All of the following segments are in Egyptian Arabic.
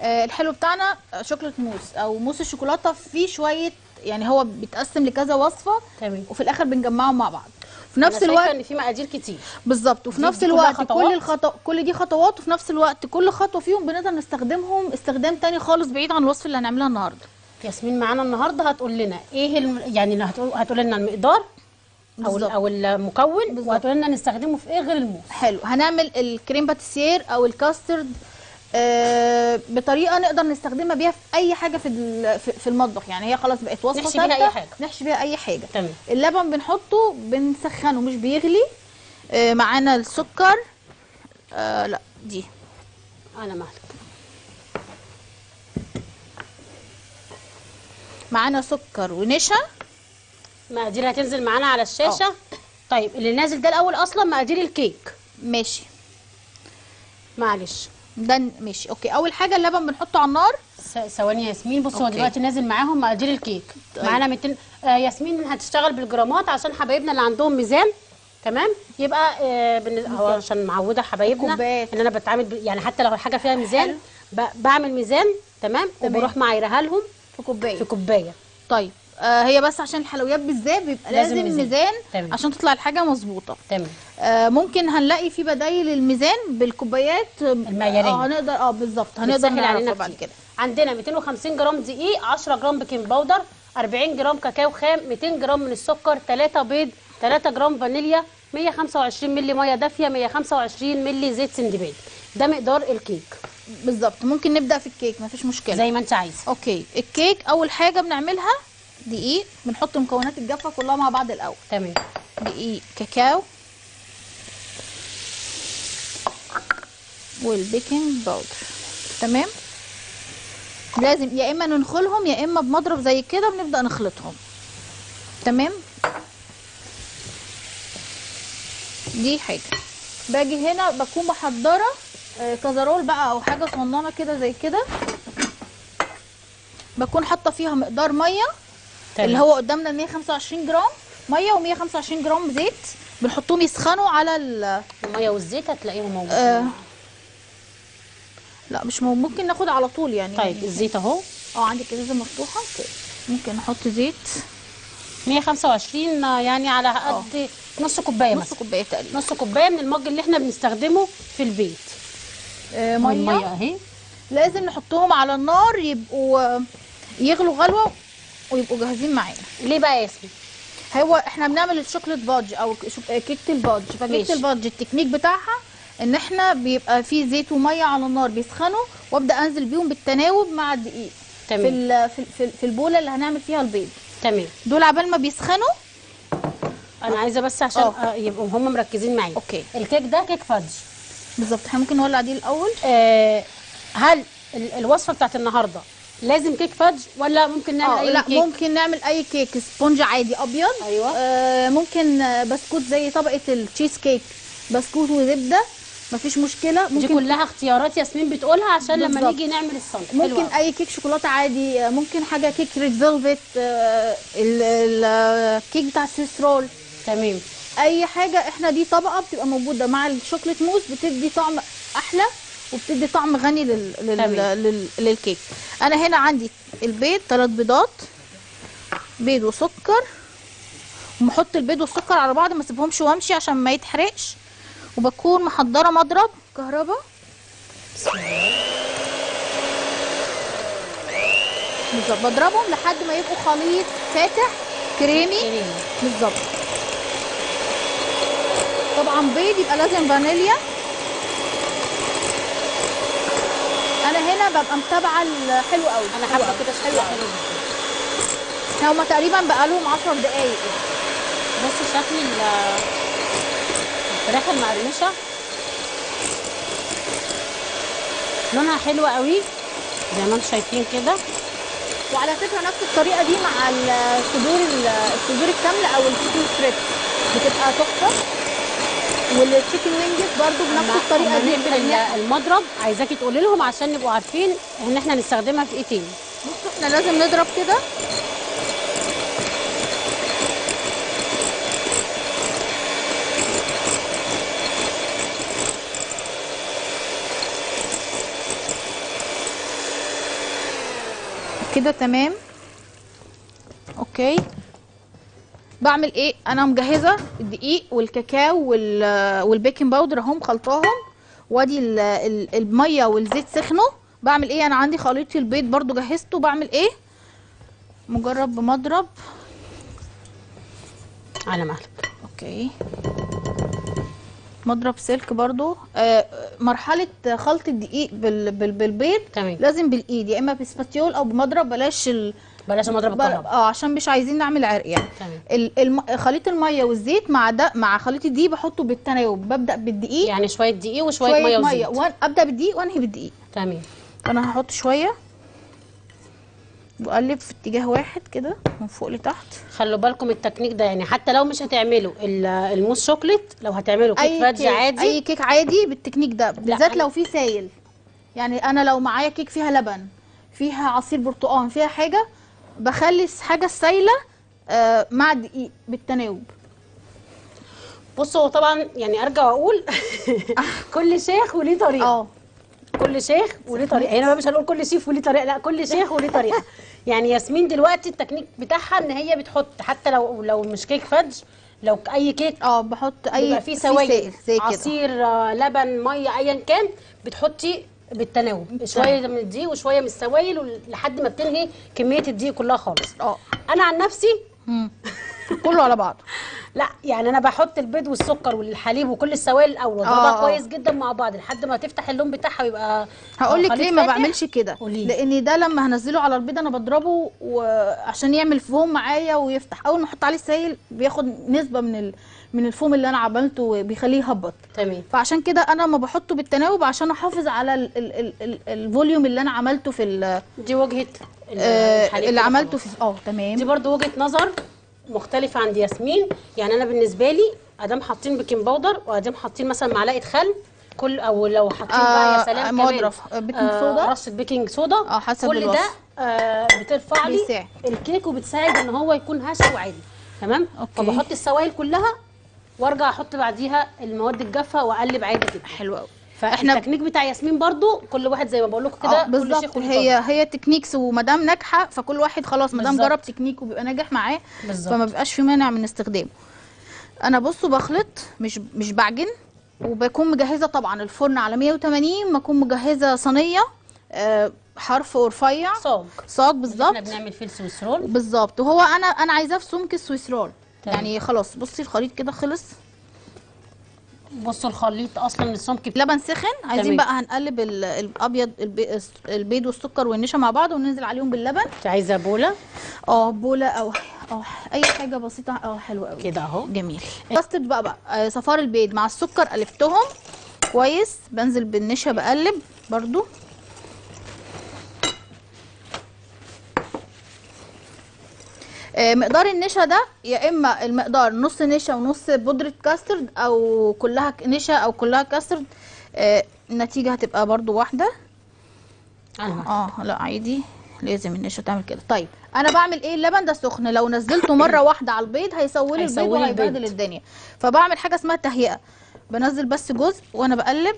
آه الحلو بتاعنا آه، شوكولاته موس او موس الشوكولاته فيه شويه يعني هو بيتقسم لكذا وصفه تمام وفي الاخر بنجمعهم مع بعض في أنا نفس شايفة الوقت ان في مقادير كتير بالظبط وفي دي- نفس دي كلها الوقت خطوات؟ كل الخطو... كل دي خطوات وفي نفس الوقت كل خطوه فيهم بنقدر نستخدمهم استخدام تاني خالص بعيد عن الوصفه اللي هنعملها النهارده ياسمين معانا النهارده هتقول لنا ايه الم... يعني هتقول هتقول لنا المقدار او ال- بالظبط. او المكون بالظبط. وهتقول لنا نستخدمه في ايه غير الموس حلو هنعمل الكريم باتيسير او الكاسترد آه بطريقه نقدر نستخدمها بيها في اي حاجه في ال- في في المطبخ يعني هي خلاص بقت وصفه نحشي بيها أي ثابتة، حاجة. نحشي بيها اي حاجه تمام اللبن بنحطه بنسخنه مش بيغلي آه معانا السكر آه لا دي انا مهلك معانا سكر ونشا مقادير هتنزل معانا على الشاشه طيب اللي نازل ده الاول اصلا مقادير الكيك ماشي معلش ده ن- ماشي اوكي اول حاجه اللبن بنحطه على النار س- ثواني يا ياسمين بص هو أوكي. دلوقتي نازل معاهم مقادير الكيك طيب. معانا 200 آه ياسمين هتشتغل بالجرامات عشان حبايبنا اللي عندهم ميزان تمام يبقى آه بالن- هو عشان معوده حبايبنا الكوبايات. ان انا بتعامل ب... يعني حتى لو الحاجه فيها ميزان ب... بعمل ميزان تمام تمام. وبروح معايرها لهم في كوبايه في كوبايه طيب آه هي بس عشان الحلويات بالذات بيبقى لازم لازم, ميزان. ميزان, تمام. عشان تطلع الحاجه مظبوطه تمام آه ممكن هنلاقي في بدايل الميزان بالكوبايات المعيارية. اه هنقدر اه بالظبط هنقدر بتسهل علينا نعرفها بعد كتير. كده عندنا 250 جرام دقيق 10 جرام بيكنج باودر 40 جرام كاكاو خام 200 جرام من السكر 3 بيض 3 جرام فانيليا 125 مللي ميه دافيه 125 مللي زيت سندباد ده مقدار الكيك بالظبط ممكن نبدا في الكيك مفيش مشكله زي ما انت عايزه اوكي الكيك اول حاجه بنعملها دقيق بنحط مكونات الجافه كلها مع بعض الاول تمام دقيق كاكاو والبيكنج باودر تمام لازم يا اما ننخلهم يا اما بمضرب زي كده بنبدا نخلطهم تمام دي حاجه باجي هنا بكون محضره آه، كزرول بقى او حاجه صغننه كده زي كده بكون حاطه فيها مقدار ميه تمام. اللي هو قدامنا 125 جرام ميه و125 جرام زيت بنحطهم يسخنوا على ال الميه والزيت هتلاقيهم موجودين آه لا مش مو- ممكن ناخد على طول يعني طيب الزيت اهو اه عندك ازازه مفتوحه اوكي ممكن نحط زيت 125 يعني على قد نص كوبايه نص مثلا كوبايه تقريبا نص كوبايه من المج اللي احنا بنستخدمه في البيت آه الميه ميه اهي لازم نحطهم على النار يبقوا آه، يغلوا غلوه ويبقوا جاهزين معانا ليه بقى يا ياسمين هو احنا بنعمل الشوكليت بادج او شو- كيكه البادج ماشي. فكيكه البادج التكنيك بتاعها ان احنا بيبقى فيه زيت وميه على النار بيسخنوا وابدا انزل بيهم بالتناوب مع الدقيق في تمام ال- في في- في البوله اللي هنعمل فيها البيض تمام دول عبال ما بيسخنوا انا عايزه بس عشان اه. آه، يبقوا هم مركزين معايا اوكي. الكيك ده كيك فادج بالظبط احنا ممكن نولع دي الاول آه هل ال- الوصفه بتاعت النهارده لازم كيك فادج ولا ممكن نعمل اه اي لا كيك ممكن نعمل اي كيك سبونج عادي ابيض أيوة. آه ممكن آه، بسكوت زي طبقه التشيز كيك بسكوت وزبده مفيش مشكله دي ممكن كلها اختيارات ياسمين بتقولها عشان لما بالظبط. نيجي نعمل الصنف ممكن اي كيك شوكولاته عادي آه، ممكن حاجه كيك ريد فيلفت آه، ال- ال- الكيك بتاع السويس رول تمام اي حاجه احنا دي طبقه بتبقى موجوده مع الشوكليت موس بتدي طعم احلى وبتدي طعم غني لل... لل... تمام. لل... للكيك انا هنا عندي البيض ثلاث بيضات بيض وسكر ومحط البيض والسكر على بعض ما اسيبهمش وامشي عشان ما يتحرقش وبكون محضره مضرب كهرباء بالظبط بضربهم لحد ما يبقوا خليط فاتح كريمي كريمي. بالظبط طبعا بيض يبقى لازم فانيليا انا هنا ببقى متابعه الحلو قوي انا حلو حابه قوي. كده حلو شكلها قوي حلو جدا هما تقريبا بقالهم 10 دقايق بصوا شكل ال- الفراخ المقرمشه لونها حلو قوي زي ما انتم شايفين كده وعلى فكره نفس الطريقه دي مع الصدور الصدور الكامله او التشيكن ستريبس بتبقى تحفه والتشيكن وينجز برضو بنفس أما- الطريقه أما دي نقفل ال- المضرب عايزاكي تقولي لهم عشان نبقوا عارفين ان احنا هنستخدمها في ايه تاني بصوا احنا لازم نضرب كده كده تمام اوكي بعمل ايه انا مجهزه الدقيق والكاكاو وال والبيكنج باودر اهم خلطاهم وادي ال- ال- الميه والزيت سخنوا بعمل ايه انا عندي خليط البيض برضو جهزته بعمل ايه مجرد بمضرب على مهلك اوكي مضرب سلك برضو آه مرحله خلط الدقيق بال بال بالبيض تمام. لازم بالايد يا اما بسباتيول او بمضرب بلاش ال... بلاش مضرب بل... الكهرباء اه عشان مش عايزين نعمل عرق يعني تمام. ال... الم... خليط الميه والزيت مع ده مع خليط الدقيق بحطه بالتناوب ببدا بالدقيق يعني شويه دقيق وشويه ميه وزيت وان... ابدا بالدقيق وانهي بالدقيق تمام انا هحط شويه واقلب في اتجاه واحد كده من فوق لتحت خلوا بالكم التكنيك ده يعني حتى لو مش هتعملوا ال- الموس شوكليت لو هتعملوا كيك اي فادج كيك عادي اي كيك عادي بالتكنيك ده بالذات أنا- لو فيه سايل يعني انا لو معايا كيك فيها لبن فيها عصير برتقال فيها حاجه بخلي حاجه سايله آه مع الدقيق بالتناوب بصوا هو طبعا يعني ارجع واقول كل شيخ وليه طريقه اه كل شيخ وليه طريقه هنا بقى مش هنقول كل شيف وليه طريقه لا كل شيخ وليه طريقه يعني ياسمين دلوقتي التكنيك بتاعها ان هي بتحط حتى لو لو مش كيك فادج لو اي كيك اه بحط اي بيبقى فيه سوائل سائل زي كده عصير آه، لبن ميه ايا كان بتحطي بالتناوب شويه من الدقيق وشويه من السوائل ول- لحد ما بتنهي كميه الدقيق كلها خالص اه انا عن نفسي مم. كله على بعضه لا يعني انا بحط البيض والسكر والحليب وكل السوائل الاول واضربها آه. كويس جدا مع بعض لحد ما تفتح اللون بتاعها ويبقى هقول لك خليط ليه ما فاتح. بعملش كده قوليلي. لان ده لما هنزله على البيض انا بضربه وعشان يعمل فوم معايا ويفتح اول ما احط عليه السائل بياخد نسبه من ال... من الفوم اللي انا عملته وبيخليه يهبط تمام فعشان كده انا ما بحطه بالتناوب عشان احافظ على ال... ال... ال... ال... الفوليوم اللي انا عملته في ال... دي وجهه ال- آه الحليب اللي كده عملته خلاص. في اه تمام دي برضو وجهه نظر مختلفه عند ياسمين يعني انا بالنسبه لي ادام حاطين بيكنج باودر وادام حاطين مثلا معلقه خل كل او لو حاطين بقى يا آه، سلام مضرب، كمان بيكنج صودا. رشه بيكنج صودا اه، حسب كل الوصف. ده آه بترفع لي بيساعد. الكيك وبتساعد ان هو يكون هش وعادي تمام اوكي. فبحط السوائل كلها وارجع احط بعديها المواد الجافه واقلب عادي كده حلو قوي فاحنا التكنيك بتاع ياسمين برضو كل واحد زي ما بقول لكم كده اه كل بالظبط شيخ وليه هي هي تكنيكس ومادام ناجحه فكل واحد خلاص مادام بالظبط. جرب تكنيك وبيبقى ناجح معاه بالظبط. فما بيبقاش في مانع من استخدامه انا بصوا بخلط مش مش بعجن وبكون مجهزه طبعا الفرن على 180 بكون مجهزه صينيه آه، حرف رفيع صاج صاج احنا بالظبط بنعمل فيه السويس رول بالظبط وهو انا انا عايزاه في سمك السويس رول تمام. يعني خلاص بصي الخليط كده خلص بصوا الخليط اصلا السمك بتاعه لبن سخن عايزين تمام. بقى هنقلب ال- الابيض البي- البيض والسكر والنشا مع بعض وننزل عليهم باللبن انت عايزه بوله اه بوله او اه اي حاجه بسيطه اه حلوه قوي كده اهو جميل كاسترد بقى بقى آه، صفار البيض مع السكر قلبتهم كويس بنزل بالنشا بقلب برضو آه، مقدار النشا ده يا اما المقدار نص نشا ونص بودرة كاسترد او كلها ك- نشا او كلها كاسترد آه، النتيجة هتبقى برضو واحدة انا اه لا عادي لازم النشا تعمل كده طيب انا بعمل ايه اللبن ده سخن لو نزلته مره واحده على البيض هيسول البيض هيسول وهيبهدل البيض. الدنيا فبعمل حاجه اسمها تهيئه بنزل بس جزء وانا بقلب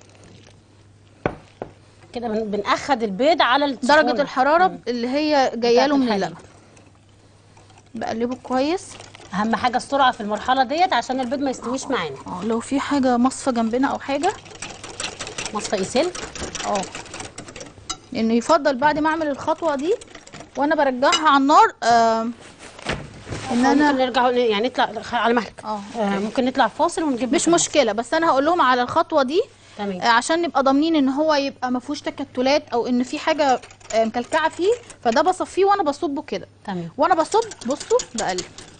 كده بن- بنأخد البيض على السخونة. درجه الحراره اللي هي جايه بتاعت له من الحليب. اللبن بقلبه كويس اهم حاجه السرعه في المرحله ديت عشان البيض ما يستويش معانا اه لو في حاجه مصفى جنبنا او حاجه مصفى ايسيل اه لانه يفضل بعد ما اعمل الخطوه دي وانا برجعها على النار آه ان ممكن انا نرجع يعني نطلع على مهلك اه آه ممكن نطلع فاصل ونجيب مش لكم. مشكله بس انا هقول لهم على الخطوه دي تمام آه، عشان نبقى ضامنين ان هو يبقى ما فيهوش تكتلات او ان في حاجه آه، مكلكعه فيه فده بصفيه وانا بصبه كده تمام وانا بصب بصوا بقلب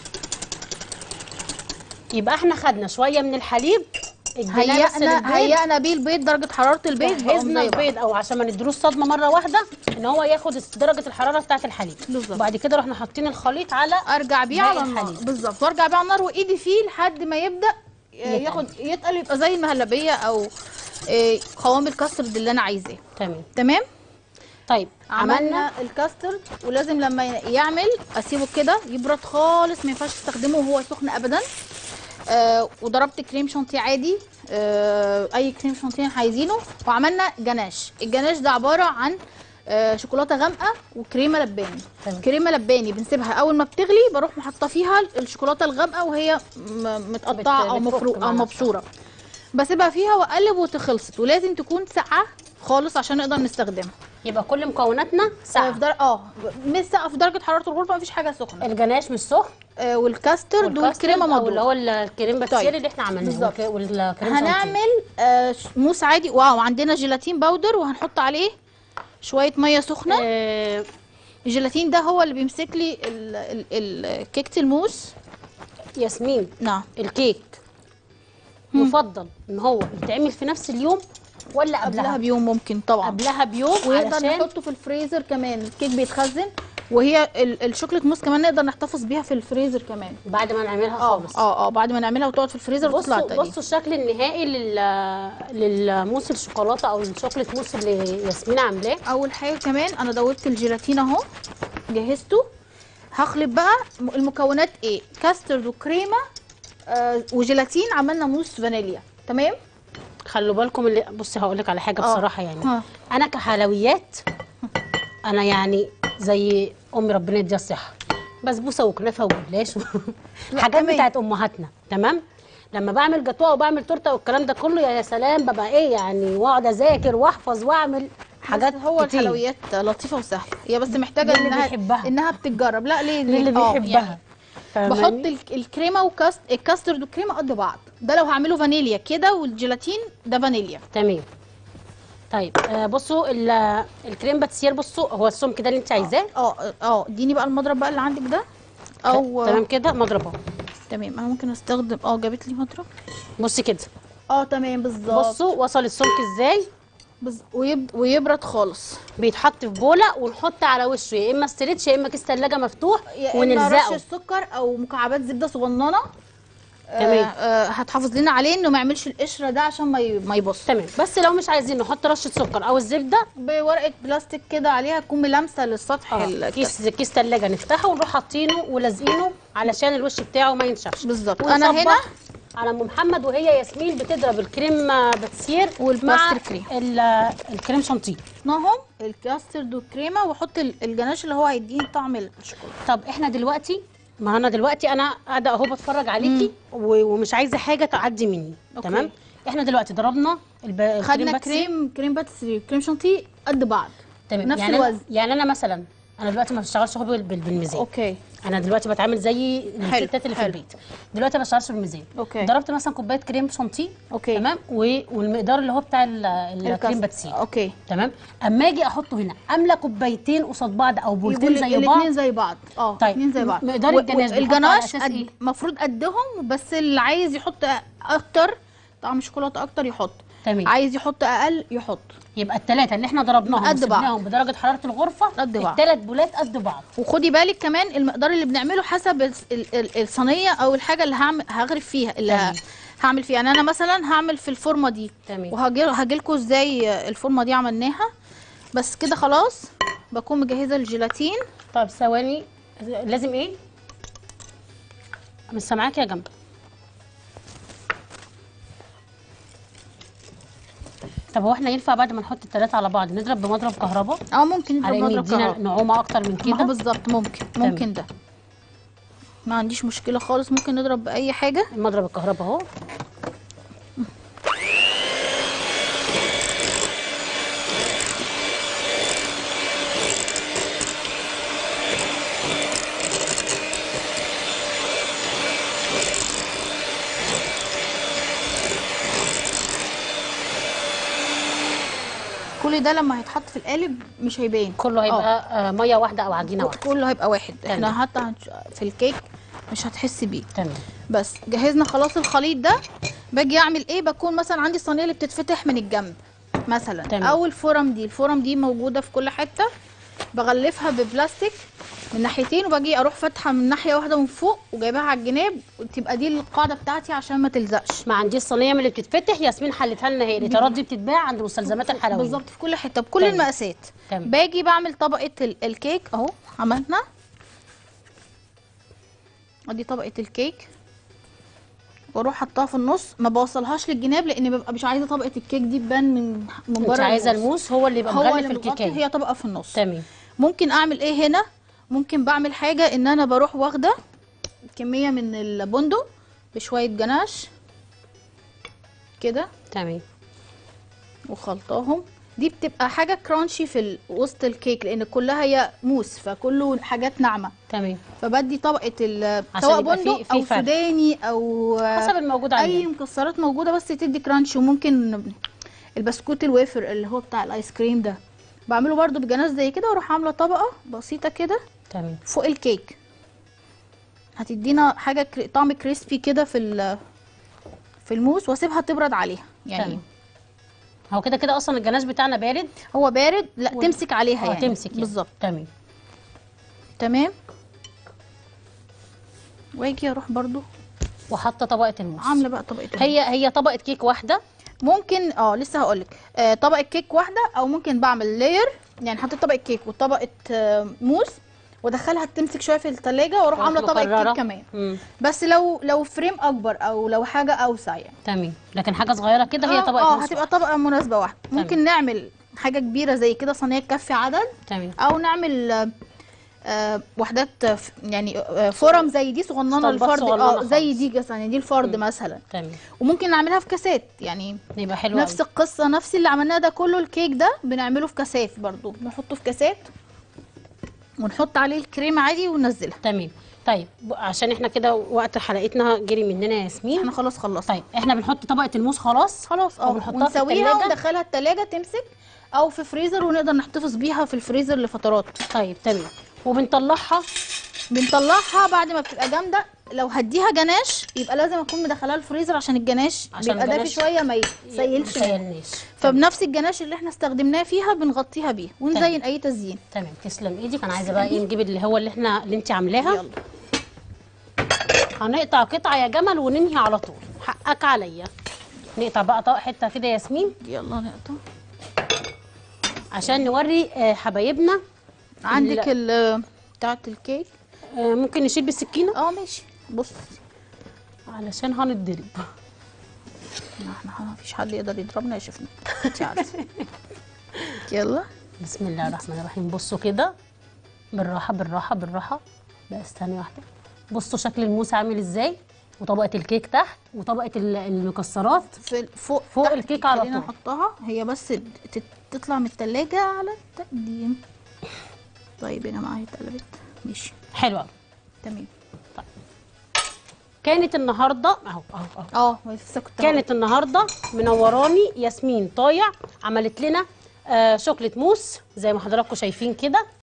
يبقى احنا خدنا شويه من الحليب اديناه بس هيئنا للبيض هيئنا بيه البيض درجه حراره البيض بقوا جهزنا زي بعض. البيض او عشان ما ندروش صدمه مره واحده ان هو ياخد درجه الحراره بتاعه الحليب بالظبط. وبعد كده رحنا حاطين الخليط على ارجع بيه باقي على النار الحليب. بالظبط وارجع بيه على النار وايدي فيه لحد ما يبدا آه، يتقل. ياخد يتقل يبقى زي المهلبيه او آه، قوام الكاسترد اللي انا عايزاه تمام تمام طيب عملنا عملنا الكاسترد ولازم لما يعمل اسيبه كده يبرد خالص ما ينفعش تستخدمه وهو سخن ابدا آه وضربت كريم شانتيه عادي آه اي كريم شانتيه عايزينه وعملنا جناش الجناش ده عباره عن آه شوكولاته غامقه وكريمه لباني تمام. كريمه لباني بنسيبها اول ما بتغلي بروح محطه فيها الشوكولاته الغامقه وهي م- متقطعه بت- او بتفك مفروق مع او نفسها. مبشوره بسيبها فيها واقلب وتخلصت ولازم تكون ساقعه خالص عشان نقدر نستخدمها يبقى كل مكوناتنا آه، في ساقعه در... اه مش ساقعه في درجه حراره الغرفه مفيش حاجه سخنه الجناش مش سخن آه والكاسترد والكريمه والكاسترد او اللي هو مضروبه الكريم باتسيري طيب. اللي احنا عملناه بالظبط. والك- والكريم شانتيه. هنعمل آه ش- موس عادي واو عندنا جيلاتين باودر وهنحط عليه شويه ميه سخنه آه الجيلاتين ده هو اللي بيمسك لي ال- ال- ال- كيكه الموس ياسمين نعم الكيك يفضل ان هو يتعمل في نفس اليوم ولا قبلها قبلها بيوم ممكن طبعا قبلها بيوم ونقدر علشان نحطه في الفريزر كمان الكيك بيتخزن وهي ال- الشوكليت موس كمان نقدر نحتفظ بيها في الفريزر كمان بعد ما نعملها اه خالص اه اه بعد ما نعملها وتقعد في الفريزر وتطلع بصوا تقليد بصوا الشكل النهائي لل للموس الشوكولاته او الشوكليت موس اللي ياسمين عاملاه اول حاجه كمان انا دوبت الجيلاتين اهو جهزته هخلط بقى م- المكونات ايه كاسترد وكريمه آه وجيلاتين عملنا موس فانيليا تمام خلوا بالكم اللي بصي هقول لك على حاجه آه. بصراحه يعني ها. انا كحلويات انا يعني زي امي ربنا يديها الصحه بسبوسه وكنافه وجلاش حاجات تمام. بتاعت امهاتنا تمام لما بعمل جاتوه وبعمل تورته والكلام ده كله يا سلام ببقى ايه يعني واقعد اذاكر واحفظ واعمل حاجات بس هو كتير. الحلويات لطيفه وسهله هي بس محتاجه للي انها بيحبها. انها بتتجرب لا ليه للي آه، بيحبها يعني بحط فاهماني؟ الك- الكريمه وكاست الكاسترد والكريمه قد بعض ده لو هعمله فانيليا كده والجيلاتين ده فانيليا تمام طيب آه بصوا ال- الكريم باتسير بصوا هو السمك ده اللي انت عايزاه اه اه اديني بقى المضرب بقى اللي عندك ده او تمام كده مضرب اهو تمام انا ممكن استخدم اه جابت لي مضرب بصي كده اه تمام بالظبط بصوا وصل السمك ازاي بز... ويب... ويبرد خالص بيتحط في بوله ونحط على وشه يا اما استريتش يا اما كيس ثلاجه مفتوح يا اما رشه ونلزقه سكر او مكعبات زبده صغننه تمام. آه آه هتحافظ لنا عليه انه ما يعملش القشره ده عشان ما ي... ما يبص تمام بس لو مش عايزين نحط رشه سكر او الزبده بورقه بلاستيك كده عليها تكون ملامسه للسطح اه ال- كيس كيس ثلاجه نفتحه ونروح حاطينه ولازقينه علشان الوش بتاعه ما ينشفش بالظبط. أنا ونصبح هنا- على ام محمد وهي ياسمين بتضرب الكريم باتسير والباستر مع كريم. ال- الكريم شانتيه حطناهم الكاسترد والكريمه واحط ال- الجناش اللي هو هيديني طعم الشوكولاته طب احنا دلوقتي ما انا دلوقتي انا قاعده اهو بتفرج عليكي و- ومش عايزه حاجه تعدي مني أوكي. تمام احنا دلوقتي ضربنا الب... الكريم خدنا باتسير. كريم كريم باتسري كريم شانتيه قد بعض تمام نفس يعني الوزن أنا يعني انا مثلا انا دلوقتي ما بشتغلش هو بال- بال- بالميزان اوكي انا دلوقتي بتعامل زي حلو، الستات اللي في حلو. البيت دلوقتي ما بشتغلش بالميزان أوكي. ضربت مثلا كوبايه كريم شانتيه أوكي. تمام و... والمقدار اللي هو بتاع ال- الكريم الكاست- باتسير اوكي تمام اما اجي احطه هنا املى كوبايتين قصاد بعض او بولتين زي بعض الاثنين زي بعض اه طيب، الاثنين زي بعض مقدار و- الجناش بنحطه على الجناش أساس قد- إيه؟ المفروض قدهم بس اللي عايز يحط اكتر طعم شوكولاته اكتر يحط تمام. عايز يحط اقل يحط يبقى الثلاثه اللي احنا ضربناهم قد بعض. وسبناهم بدرجه حراره الغرفه قد بعض. الثلاث بولات قد بعض وخدي بالك كمان المقدار اللي بنعمله حسب ال- ال- ال- الصينيه او الحاجه اللي هعمل هغرف فيها اللي ه- تمام. هعمل فيها يعني انا مثلا هعمل في الفورمه دي تمام. وهاجي هاجي لكم ازاي الفورمه دي عملناها بس كده خلاص بكون مجهزه الجيلاتين طب ثواني لازم ايه مش سامعاك يا جنب طب هو احنا ينفع بعد ما نحط الثلاثه على بعض نضرب بمضرب كهرباء اه ممكن على نضرب ان مضرب يدينا كهرباء نعومه اكتر من ما هو كده بالظبط ممكن ممكن ده ما عنديش مشكله خالص ممكن نضرب باي حاجه مضرب الكهرباء اهو كل ده لما هيتحط في القالب مش هيبان كله آه. هيبقى آه ميه واحده او عجينه واحده كله هيبقى واحد تمام. احنا حتى هنش- في الكيك مش هتحسي بيه تمام بس جهزنا خلاص الخليط ده باجي اعمل ايه بكون مثلا عندي الصينيه اللي بتتفتح من الجنب مثلا تمام. او الفرم دي الفرم دي موجوده في كل حته بغلفها ببلاستيك من ناحيتين وباجي اروح فاتحه من ناحيه واحده من فوق وجايباها على الجناب وتبقى دي القاعده بتاعتي عشان ما تلزقش ما عنديش صينيه من اللي بتتفتح ياسمين حلتها لنا هي الاطارات دي بتتباع عند مستلزمات الحلويات بالظبط في كل حته بكل تمام. المقاسات تمام. باجي بعمل طبقه ال- الكيك اهو عملنا ادي طبقه الكيك واروح حطها في النص ما بوصلهاش للجناب لان ببقى مش عايزه طبقه الكيك دي تبان من من انت بره عايزه الموس. الموس هو اللي يبقى هو مغلف اللي مغطي الكيكايه هي طبقه في النص تمام ممكن اعمل ايه هنا ممكن بعمل حاجه ان انا بروح واخده كميه من البندق بشويه جناش كده تمام وخلطاهم دي بتبقى حاجه كرانشي في ال- وسط الكيك لان كلها هي موس فكله حاجات ناعمه تمام فبدي طبقه ال- عشان سواء يبقى في- بندق في او فرق. سوداني او حسب الموجود اي عندنا مكسرات موجوده بس تدي كرانش وممكن البسكوت الوافر اللي هو بتاع الايس كريم ده بعمله برضو بجناز زي كده واروح عامله طبقه بسيطه كده تمام فوق الكيك هتدينا حاجه كري... طعم كريسبي كده في ال- في الموس واسيبها تبرد عليها يعني تمام. هو كده كده اصلا الجناش بتاعنا بارد هو بارد لا و- تمسك عليها اه يعني تمسك يعني. بالظبط تمام تمام واجي اروح برضو وحاطه طبقه الموس عامله بقى طبقه الموس. هي هي طبقه كيك واحده ممكن اه لسه هقولك آه طبقه كيك واحده او ممكن بعمل لاير يعني حطيت طبقه كيك وطبقه آه موس وادخلها تمسك شويه في الثلاجه واروح عامله طبقه مكررة. كيك كمان مم. بس لو لو فريم اكبر او لو حاجه اوسع يعني تمام لكن حاجه صغيره كده هي آه، طبقه اه موس هتبقى طبقه مناسبه واحده ممكن نعمل حاجه كبيره زي كده صينيه تكفي عدد تمام او نعمل آه، آه وحدات آه، ف- يعني آه فرم زي دي صغننه اسطمبات للفرد صغننة اه زي خالص. دي مثلا دي الفرد مثلا تمام وممكن نعملها في كاسات يعني يبقى حلو نفس أوي. القصه نفس اللي عملناه ده كله الكيك ده بنعمله في كاسات برضو بنحطه في كاسات ونحط عليه الكريمه عادي وننزلها تمام طيب ب- عشان احنا كده وقت حلقتنا جري مننا يا ياسمين احنا خلاص خلصنا طيب احنا بنحط طبقه الموس خلاص خلاص اه وبنحطها في ونسويها التلاجة؟ وندخلها التلاجة تمسك او في فريزر ونقدر نحتفظ بيها في الفريزر لفترات طيب تمام وبنطلعها بنطلعها بعد ما بتبقى جامده لو هديها جناش يبقى لازم اكون مدخلاها الفريزر عشان الجناش عشان بيبقى دافي الجناش شويه ما يسيلش منها. يسيلناش فبنفس الجناش اللي احنا استخدمناه فيها بنغطيها بيه ونزين اي تزيين تمام تسلم ايدك انا عايزه بقى ايه نجيب اللي هو اللي احنا اللي انت عاملاها يلا هنقطع قطعه يا جمل وننهي على طول حقك عليا نقطع بقى طبق حته كده يا ياسمين يلا نقطع عشان نوري آه، حبايبنا عندك ال بتاعت الكيك آه، ممكن نشيل بالسكينه اه ماشي بص علشان هنتضرب احنا ما فيش حد يقدر يضربنا يا شفنا انت عارفه يلا بسم الله الرحمن الرحيم بصوا كده بالراحه بالراحه بالراحه بس ثانيه واحده بصوا شكل الموس عامل ازاي وطبقه الكيك تحت وطبقه ال- المكسرات في ال- فوق فوق تحت الكيك على خلينا طول. نحطها هي بس تت- تطلع من التلاجة على التقديم طيب يا جماعه هي اتقلبت ماشي حلوه أوي. تمام كانت النهارده اهو اهو اهو اه لسه كنت كانت النهارده منوراني ياسمين طايع عملت لنا آه شوكليت موس زي ما حضراتكم شايفين كده